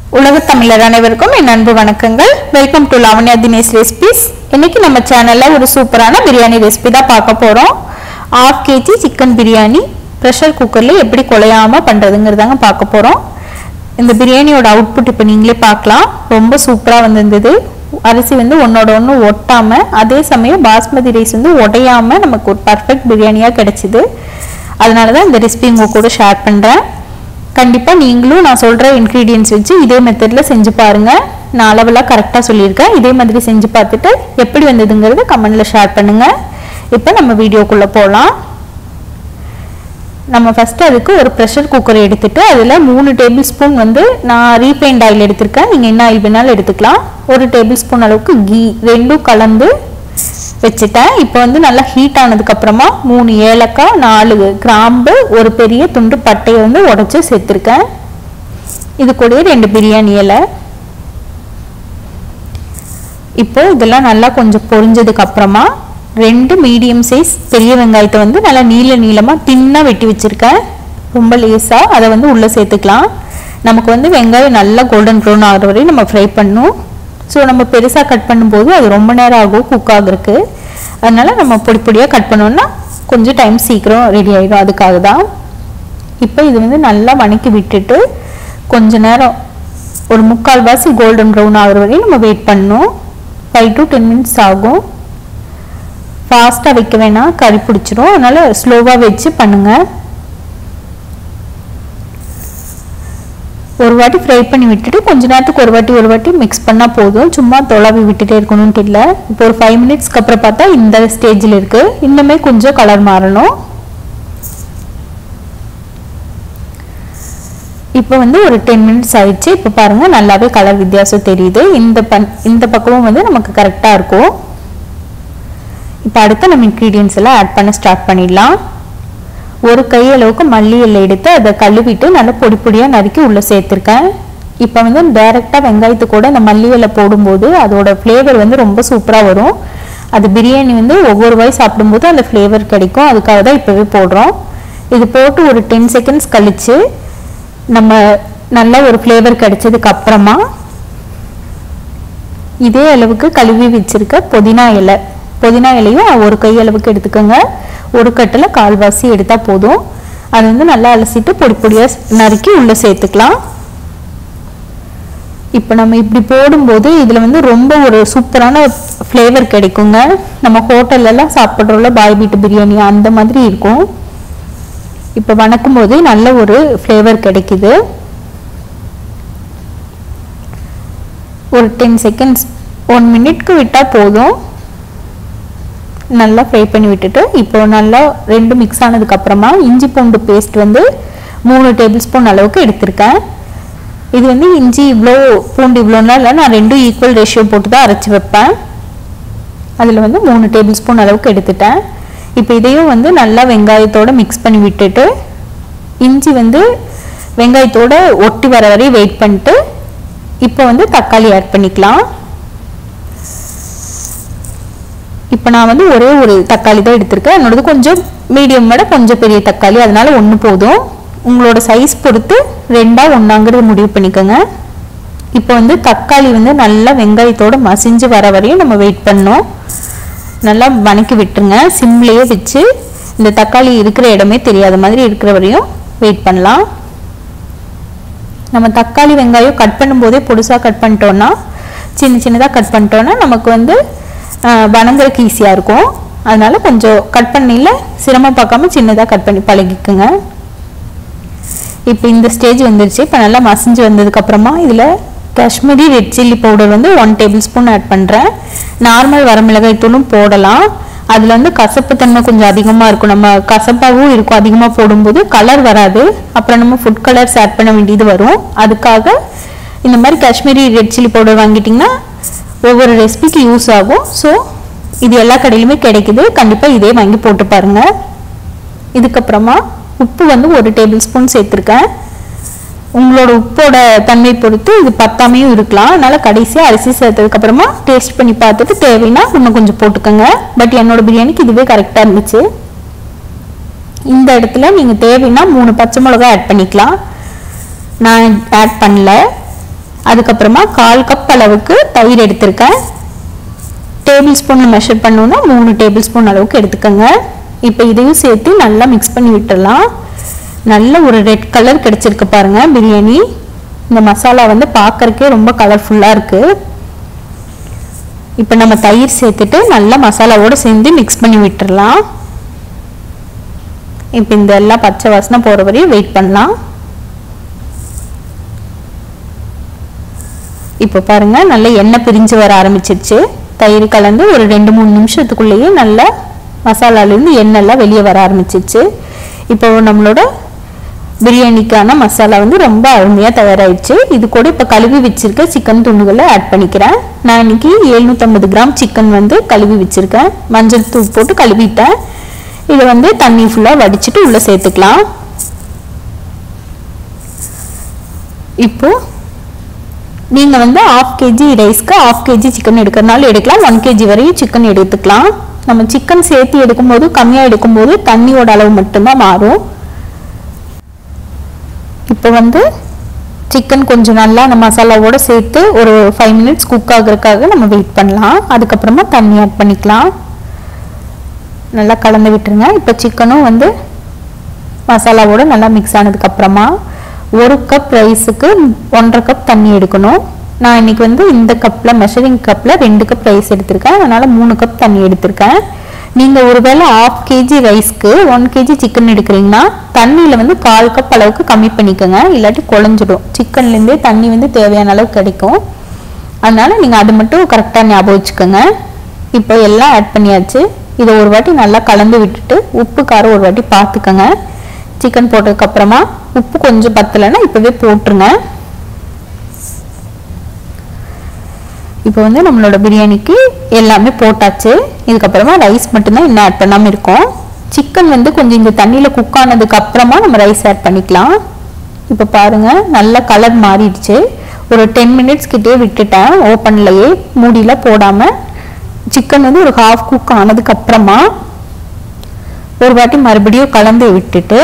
உலகத் தமிழர் அனைவருக்கும் என் அன்பு வணக்கங்கள் welcome to Lavanya Dinesh recipes இன்னைக்கு நம்ம சேனல்ல ஒரு சூப்பரான பிரியாணி ரெசிபி தான் பார்க்க போறோம் half KG chicken biryani pressure குக்கர்ல எப்படி குலையாம பண்றதுங்கிறதாங்க பார்க்க போறோம் இந்த பிரியாணியோட அவுட்புட் இப்போ நீங்களே பார்க்கலாம் ரொம்ப சூப்பரா வந்திருந்தது அரிசி வந்து ஒன்னோட ஒன்று ஒட்டாம அதே சமயம் பாஸ்மதி ரைஸ் வந்து உடையாம நமக்கு ஒரு பர்ஃபெக்ட் பிரியாணியா கிடைச்சிது அதனால தான் இந்த ரெசிபி உங்க கூட ஷேர் பண்றேன் கண்டிப்பா நீங்களும் நான் சொல்ற இன்க்ரீடியன்ஸ் வச்சு இதே மெத்தட்ல செஞ்சு பாருங்க நான் அளவெல்லாம் கரெக்டா சொல்லியிருக்கேன் இதே மாதிரி செஞ்சு பார்த்துட்டு எப்படி வந்ததுங்கிறத கமெண்ட்ல ஷேர் பண்ணுங்க இப்போ நம்ம வீடியோக்குள்ள போகலாம் நம்ம ஃபர்ஸ்ட் அதுக்கு ஒரு ப்ரெஷர் குக்கர் எடுத்துட்டு அதில் மூணு டேபிள் ஸ்பூன் வந்து நான் ரீஃபைண்ட் ஆயில் எடுத்திருக்கேன் நீங்கள் என்ன ஆயில் வேணாலும் எடுத்துக்கலாம் ஒரு டேபிள் ஸ்பூன் அளவுக்கு கீ ரெண்டும் கலந்து வச்சுட்டேன் இப்போ வந்து நல்லா ஹீட் ஆனதுக்கு அப்புறமா மூணு ஏலக்காய் நாலு கிராம்பு ஒரு பெரிய துண்டு பட்டையை வந்து உடைச்சு சேர்த்துருக்கேன் இது கூடயே ரெண்டு பிரியாணி இலை இப்போ இதெல்லாம் நல்லா கொஞ்சம் பொரிஞ்சதுக்கு அப்புறமா ரெண்டு மீடியம் சைஸ் பெரிய வெங்காயத்தை வந்து நல்லா நீள நீளமாக தின்னாக வெட்டி வச்சிருக்கேன் ரொம்ப லேசாக அதை வந்து உள்ளே சேர்த்துக்கலாம் நமக்கு வந்து வெங்காயம் நல்லா கோல்டன் ப்ரௌன் ஆகிற வரையும் நம்ம ஃப்ரை பண்ணணும் ஸோ நம்ம பெருசாக கட் பண்ணும்போது அது ரொம்ப நேரம் ஆகும் குக் ஆகுறதுக்கு அதனால நம்ம பொடி பொடியாக கட் பண்ணோம்னா கொஞ்சம் டைம் சீக்கிரம் ரெடி ஆகிடும் அதுக்காக தான் இப்போ இது வந்து நல்லா வணக்கி விட்டுட்டு கொஞ்ச நேரம் ஒரு முக்கால் வாசி கோல்டன் ப்ரௌன் ஆகுற வரையும் நம்ம வெயிட் பண்ணணும் ஃபைவ் டு டென் மினிட்ஸ் ஆகும் ஃபாஸ்ட்டாக வைக்க வேணாம் கறி பிடிச்சிரும் அதனால ஸ்லோவாக வச்சு பண்ணுங்க ஒரு வாட்டி ஃப்ரை பண்ணி விட்டுட்டு கொஞ்ச நேரத்துக்கு ஒரு வாட்டி ஒரு வாட்டி மிக்ஸ் பண்ணால் போதும் சும்மா தொலைவி விட்டுட்டே இருக்கணும்ட்டு இல்லை இப்போ ஒரு ஃபைவ் மினிட்ஸ்க்கு அப்புறம் பார்த்தா இந்த ஸ்டேஜில் இருக்கு இன்னுமே கொஞ்சம் கலர் மாறணும் இப்போ வந்து ஒரு டென் மினிட்ஸ் ஆயிடுச்சு இப்போ பாருங்க நல்லாவே கலர் வித்தியாசம் தெரியுது இந்த பன் இந்த பக்கமும் வந்து நமக்கு கரெக்டாக இருக்கும் இப்போ அடுத்து நம்ம இன்க்ரீடியன்ஸ் எல்லாம் ஆட் பண்ண ஸ்டார்ட் பண்ணிடலாம் ஒரு கை அளவுக்கு மல்லி எல்லாம் எடுத்து அதை கழுவிட்டு நல்லா பொடி பொடியாக நறுக்கி உள்ளே சேர்த்துருக்கேன் இப்போ வந்து டைரெக்டாக வெங்காயத்து கூட இந்த மல்லி இலை போடும்போது அதோட ஃப்ளேவர் வந்து ரொம்ப சூப்பராக வரும் அது பிரியாணி வந்து ஒவ்வொரு வாய் சாப்பிடும்போது அந்த ஃப்ளேவர் கிடைக்கும் அதுக்காக தான் இப்போவே போடுறோம் இது போட்டு ஒரு டென் செகண்ட்ஸ் கழிச்சு நம்ம நல்ல ஒரு ஃப்ளேவர் கிடைச்சதுக்கு அப்புறமா இதே அளவுக்கு கழுவி வச்சிருக்க புதினா இலை புதினா இலையும் ஒரு கை அளவுக்கு எடுத்துக்கோங்க ஒரு கட்டில் கால்வாசி எடுத்தால் போதும் அது வந்து நல்லா அலசிட்டு பொடி பொடியாக நறுக்கி உள்ளே சேர்த்துக்கலாம் இப்போ நம்ம இப்படி போடும்போது இதில் வந்து ரொம்ப ஒரு சூப்பரான ஃப்ளேவர் கிடைக்குங்க நம்ம ஹோட்டல்லலாம் சாப்பிட்றோம்ல பாய் வீட்டு பிரியாணி அந்த மாதிரி இருக்கும் இப்போ வணக்கும் போது நல்ல ஒரு ஃப்ளேவர் கிடைக்குது ஒரு டென் செகண்ட்ஸ் ஒன் மினிட்க்கு விட்டால் போதும் நல்லா ஃப்ரை பண்ணி விட்டுட்டு இப்போ நல்லா ரெண்டு மிக்ஸ் ஆனதுக்கு அப்புறமா இஞ்சி பூண்டு பேஸ்ட் வந்து மூணு டேபிள் ஸ்பூன் அளவுக்கு எடுத்திருக்கேன் இது வந்து இஞ்சி இவ்வளோ பூண்டு இவ்வளோனா இல்லை நான் ரெண்டும் ஈக்குவல் ரேஷியோ போட்டு தான் அரைச்சி வைப்பேன் அதில் வந்து மூணு டேபிள் ஸ்பூன் அளவுக்கு எடுத்துட்டேன் இப்போ இதையும் வந்து நல்லா வெங்காயத்தோட மிக்ஸ் பண்ணி விட்டுட்டு இஞ்சி வந்து வெங்காயத்தோட ஒட்டி வர வரையும் வெயிட் பண்ணிட்டு இப்போ வந்து தக்காளி ஆட் பண்ணிக்கலாம் இப்போ நான் வந்து ஒரே ஒரு தக்காளி தான் எடுத்திருக்கேன் என்னோடது கொஞ்சம் மீடியம் விட கொஞ்சம் பெரிய தக்காளி அதனால ஒன்று போதும் உங்களோட சைஸ் பொறுத்து ரெண்டாக ஒன்றாங்கிறது முடிவு பண்ணிக்கோங்க இப்போ வந்து தக்காளி வந்து நல்லா வெங்காயத்தோட மசிஞ்சு வர வரையும் நம்ம வெயிட் பண்ணோம் நல்லா வணக்கி விட்டுருங்க சிம்லேயே வச்சு இந்த தக்காளி இருக்கிற இடமே தெரியாத மாதிரி இருக்கிற வரையும் வெயிட் பண்ணலாம் நம்ம தக்காளி வெங்காயம் கட் பண்ணும்போதே பொடுசாக கட் பண்ணிட்டோன்னா சின்ன சின்னதாக கட் பண்ணிட்டோன்னா நமக்கு வந்து வணங்குறதுக்கு ஈஸியாக இருக்கும் அதனால கொஞ்சம் கட் பண்ணியில் சிரமம் பார்க்காம சின்னதாக கட் பண்ணி பழகிக்குங்க இப்போ இந்த ஸ்டேஜ் வந்துருச்சு இப்போ நல்லா மசிஞ்சு வந்ததுக்கப்புறமா இதில் காஷ்மீரி ரெட் சில்லி பவுடர் வந்து ஒன் டேபிள் ஸ்பூன் ஆட் பண்ணுறேன் நார்மல் வரமிளகாய் தூளும் போடலாம் அதில் வந்து கசப்புத்தன்மை கொஞ்சம் அதிகமாக இருக்கும் நம்ம கசப்பாகவும் இருக்கும் அதிகமாக போடும்போது கலர் வராது அப்புறம் நம்ம ஃபுட் கலர்ஸ் ஆட் பண்ண வேண்டியது வரும் அதுக்காக இந்த மாதிரி காஷ்மீரி ரெட் சில்லி பவுடர் வாங்கிட்டிங்கன்னா ஒவ்வொரு ரெசிபிக்கு யூஸ் ஆகும் ஸோ இது எல்லா கடையிலுமே கிடைக்குது கண்டிப்பாக இதே வாங்கி போட்டு பாருங்க இதுக்கப்புறமா உப்பு வந்து ஒரு டேபிள் ஸ்பூன் சேர்த்துருக்கேன் உங்களோட உப்போட தன்மை பொறுத்து இது பத்தாமையும் இருக்கலாம் அதனால கடைசியாக அரிசி சேர்த்ததுக்கு அப்புறமா டேஸ்ட் பண்ணி பார்த்துட்டு தேவைன்னா இன்னும் கொஞ்சம் போட்டுக்கோங்க பட் என்னோட பிரியாணிக்கு இதுவே கரெக்டாக இருந்துச்சு இந்த இடத்துல நீங்கள் தேவைன்னா மூணு பச்சை மிளகா ஆட் பண்ணிக்கலாம் நான் ஆட் பண்ணல அதுக்கப்புறமா கால் கப் அளவுக்கு தயிர் எடுத்திருக்கேன் டேபிள் ஸ்பூனில் மெஷர் பண்ணோன்னா மூணு டேபிள் ஸ்பூன் அளவுக்கு எடுத்துக்கோங்க இப்போ இதையும் சேர்த்து நல்லா மிக்ஸ் பண்ணி விட்டுடலாம் நல்ல ஒரு ரெட் கலர் கிடைச்சிருக்கு பாருங்க பிரியாணி இந்த மசாலா வந்து பார்க்கறக்கே ரொம்ப கலர்ஃபுல்லாக இருக்கு இப்போ நம்ம தயிர் சேர்த்துட்டு நல்லா மசாலாவோடு சேர்ந்து மிக்ஸ் பண்ணி விட்டுறலாம் இப்போ இந்த எல்லாம் பச்சை வாசனை போகிற வரையும் வெயிட் பண்ணலாம் இப்போ பாருங்க நல்ல எண்ணெய் பிரிஞ்சு வர ஆரம்பிச்சிருச்சு தயிர் கலந்து ஒரு ரெண்டு மூணு நிமிஷத்துக்குள்ளேயே நல்லா மசாலாலேருந்து எண்ணெய்லாம் வெளியே வர ஆரம்பிச்சிருச்சு இப்போ நம்மளோட பிரியாணிக்கான மசாலா வந்து ரொம்ப அருமையாக தயாராகிடுச்சு இது கூட இப்போ கழுவி வச்சிருக்க சிக்கன் துண்டுகளை ஆட் பண்ணிக்கிறேன் நான் இன்னைக்கு எழுநூற்றம்பது கிராம் சிக்கன் வந்து கழுவி வச்சிருக்கேன் மஞ்சள் தூள் போட்டு கழுவிட்டேன் இதை வந்து தண்ணி ஃபுல்லாக வடிச்சிட்டு உள்ளே சேர்த்துக்கலாம் இப்போ நீங்கள் வந்து ஆஃப் கேஜி ரைஸ்க்கு ஆஃப் கேஜி சிக்கன் எடுக்கிறனால எடுக்கலாம் ஒன் கேஜி வரையும் சிக்கன் எடுத்துக்கலாம் நம்ம சிக்கன் சேர்த்து எடுக்கும்போது கம்மியாக எடுக்கும்போது தண்ணியோட அளவு மட்டும்தான் மாறும் இப்போ வந்து சிக்கன் கொஞ்சம் நல்லா அந்த மசாலாவோட சேர்த்து ஒரு ஃபைவ் மினிட்ஸ் குக் ஆகுறதுக்காக நம்ம வெயிட் பண்ணலாம் அதுக்கப்புறமா தண்ணி ஆட் பண்ணிக்கலாம் நல்லா கலந்து விட்டுருங்க இப்போ சிக்கனும் வந்து மசாலாவோட நல்லா மிக்ஸ் ஆனதுக்கப்புறமா ஒரு கப் ரைஸுக்கு ஒன்றரை கப் தண்ணி எடுக்கணும் நான் இன்னைக்கு வந்து இந்த கப்பில் மெஷரிங் கப்பில் ரெண்டு கப் ரைஸ் எடுத்திருக்கேன் அதனால் மூணு கப் தண்ணி எடுத்திருக்கேன் நீங்கள் ஒருவேளை ஆஃப் கேஜி ரைஸ்க்கு ஒன் கேஜி சிக்கன் எடுக்கிறீங்கன்னா தண்ணியில் வந்து கால் கப் அளவுக்கு கம்மி பண்ணிக்கோங்க இல்லாட்டி குழஞ்சிடும் சிக்கன்லேருந்தே தண்ணி வந்து தேவையான அளவு கிடைக்கும் அதனால் நீங்கள் அது மட்டும் கரெக்டாக ஞாபகம் வச்சுக்கோங்க இப்போ எல்லாம் ஆட் பண்ணியாச்சு இதை ஒரு வாட்டி நல்லா கலந்து விட்டுட்டு உப்பு காரம் ஒரு வாட்டி பார்த்துக்கோங்க சிக்கன் போட்டதுக்கப்புறமா உப்பு கொஞ்சம் பத்தலைன்னா இப்போவே போட்டுருங்க இப்போ வந்து நம்மளோட பிரியாணிக்கு எல்லாமே போட்டாச்சு இதுக்கப்புறமா ரைஸ் மட்டும்தான் இன்னும் ஆட் பண்ணாமல் இருக்கோம் சிக்கன் வந்து கொஞ்சம் இந்த தண்ணியில் குக் ஆனதுக்கு அப்புறமா நம்ம ரைஸ் ஆட் பண்ணிக்கலாம் இப்போ பாருங்க நல்ல கலர் மாறிடுச்சு ஒரு டென் மினிட்ஸ் கிட்டே விட்டுட்டேன் ஓப்பன்லயே மூடியில போடாமல் சிக்கன் வந்து ஒரு ஹாஃப் குக் ஆனதுக்கு அப்புறமா ஒரு வாட்டி மறுபடியும் கலந்து விட்டுட்டு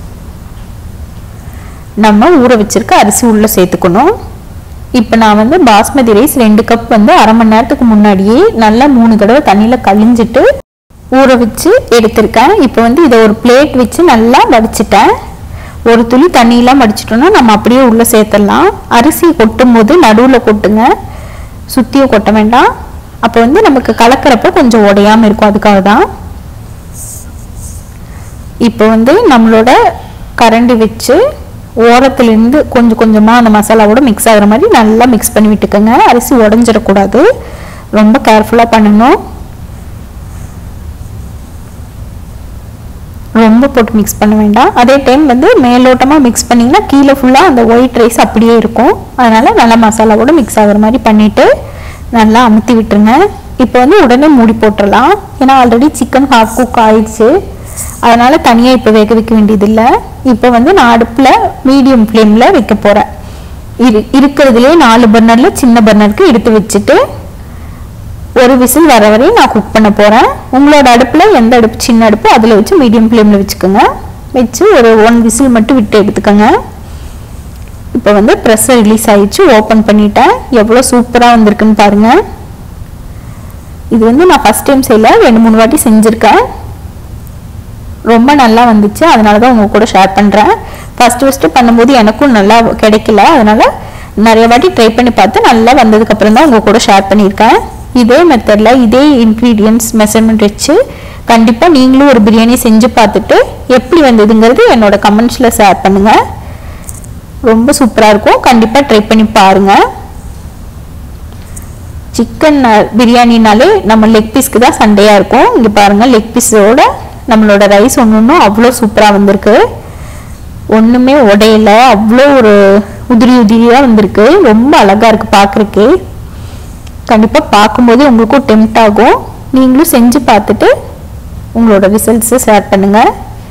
நம்ம ஊற வச்சிருக்க அரிசி உள்ள சேர்த்துக்கணும் இப்போ நான் வந்து பாஸ்மதி ரைஸ் ரெண்டு கப் வந்து அரை மணி நேரத்துக்கு முன்னாடியே நல்லா மூணு தடவை தண்ணியில் கழிஞ்சிட்டு ஊற வச்சு எடுத்திருக்கேன் இப்போ வந்து இதை ஒரு பிளேட் வச்சு நல்லா வடிச்சிட்டேன் ஒரு துளி தண்ணியெலாம் வடிச்சிட்டோம்னா நம்ம அப்படியே உள்ளே சேர்த்துடலாம் அரிசி கொட்டும் போது நடுவில் கொட்டுங்க சுற்றியும் கொட்ட வேண்டாம் அப்போ வந்து நமக்கு கலக்கிறப்ப கொஞ்சம் உடையாமல் இருக்கும் அதுக்காக தான் இப்போ வந்து நம்மளோட கரண்டி வச்சு ஓரத்துலேருந்து கொஞ்சம் கொஞ்சமாக அந்த மசாலாவோட மிக்ஸ் ஆகுற மாதிரி நல்லா மிக்ஸ் பண்ணி விட்டுக்கோங்க அரிசி உடஞ்சிடக்கூடாது ரொம்ப கேர்ஃபுல்லாக பண்ணணும் ரொம்ப போட்டு மிக்ஸ் பண்ண வேண்டாம் அதே டைம் வந்து மேலோட்டமாக மிக்ஸ் பண்ணிங்கன்னா கீழே ஃபுல்லாக அந்த ஒயிட் ரைஸ் அப்படியே இருக்கும் அதனால் நல்லா மசாலாவோட மிக்ஸ் ஆகுற மாதிரி பண்ணிவிட்டு நல்லா அமுத்தி விட்டுருங்க இப்போ வந்து உடனே மூடி போட்டுடலாம் ஏன்னா ஆல்ரெடி சிக்கன் ஹாஃப் குக் ஆயிடுச்சு அதனால தனியாக இப்போ வேக வைக்க வேண்டியதில்லை இப்போ வந்து நான் அடுப்பில் மீடியம் ஃப்ளேமில் வைக்க போகிறேன் இரு இருக்கிறதுலே நாலு பர்னரில் சின்ன பர்னருக்கு எடுத்து வச்சுட்டு ஒரு விசில் வர வரையும் நான் குக் பண்ண போகிறேன் உங்களோட அடுப்பில் எந்த அடுப்பு சின்ன அடுப்பு அதில் வச்சு மீடியம் ஃப்ளேமில் வச்சுக்கோங்க வச்சு ஒரு ஒன் விசில் மட்டும் விட்டு எடுத்துக்கோங்க இப்போ வந்து ப்ரெஸ்ஸை ரிலீஸ் ஆயிடுச்சு ஓப்பன் பண்ணிட்டேன் எவ்வளோ சூப்பராக வந்திருக்குன்னு பாருங்கள் இது வந்து நான் ஃபஸ்ட் டைம் செய்யல ரெண்டு மூணு வாட்டி செஞ்சுருக்கேன் ரொம்ப நல்லா வந்துச்சு அதனால தான் உங்க கூட ஷேர் பண்ணுறேன் ஃபஸ்ட்டு ஃபஸ்ட்டு பண்ணும்போது எனக்கும் நல்லா கிடைக்கல அதனால நிறைய வாட்டி ட்ரை பண்ணி பார்த்து நல்லா வந்ததுக்கப்புறம் தான் உங்க கூட ஷேர் பண்ணியிருக்கேன் இதே மெத்தடில் இதே இன்க்ரீடியன்ஸ் மெஷர்மெண்ட் வச்சு கண்டிப்பாக நீங்களும் ஒரு பிரியாணி செஞ்சு பார்த்துட்டு எப்படி வந்ததுங்கிறது என்னோட கமெண்ட்ஸில் ஷேர் பண்ணுங்கள் ரொம்ப சூப்பராக இருக்கும் கண்டிப்பாக ட்ரை பண்ணி பாருங்கள் சிக்கன் பிரியாணினாலே நம்ம லெக் பீஸ்க்கு தான் சண்டையாக இருக்கும் இங்கே பாருங்கள் லெக் பீஸோட நம்மளோட ரைஸ் ஒன்று ஒன்றும் அவ்வளோ சூப்பராக வந்திருக்கு ஒன்றுமே உடையல அவ்வளோ ஒரு உதிரி உதிரியாக வந்திருக்கு ரொம்ப அழகாக இருக்குது பார்க்குறக்கு கண்டிப்பாக பார்க்கும்போது உங்களுக்கும் டெம்ட் ஆகும் நீங்களும் செஞ்சு பார்த்துட்டு உங்களோட ரிசல்ட்ஸை ஷேர் பண்ணுங்கள்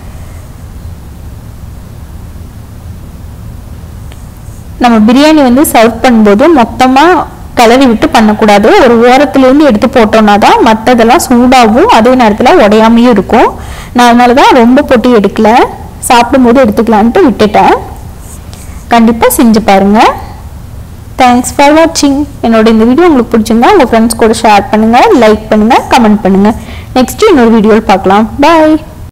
நம்ம பிரியாணி வந்து சர்வ் பண்ணும்போது மொத்தமாக கிளறி விட்டு பண்ணக்கூடாது ஒரு ஓரத்துலேருந்து எடுத்து போட்டோம்னா தான் மற்றதெல்லாம் சூடாகவும் அதே நேரத்தில் உடையாமையும் இருக்கும் நான் அதனால தான் ரொம்ப போட்டு எடுக்கல சாப்பிடும்போது எடுத்துக்கலான்ட்டு விட்டுட்டேன் கண்டிப்பாக செஞ்சு பாருங்கள் தேங்க்ஸ் ஃபார் வாட்சிங் என்னோட இந்த வீடியோ உங்களுக்கு பிடிச்சிருந்தா உங்கள் ஃப்ரெண்ட்ஸ் கூட ஷேர் பண்ணுங்கள் லைக் பண்ணுங்கள் கமெண்ட் பண்ணுங்கள் நெக்ஸ்ட் இன்னொரு வீடியோவில் பார்க்கலாம் பாய்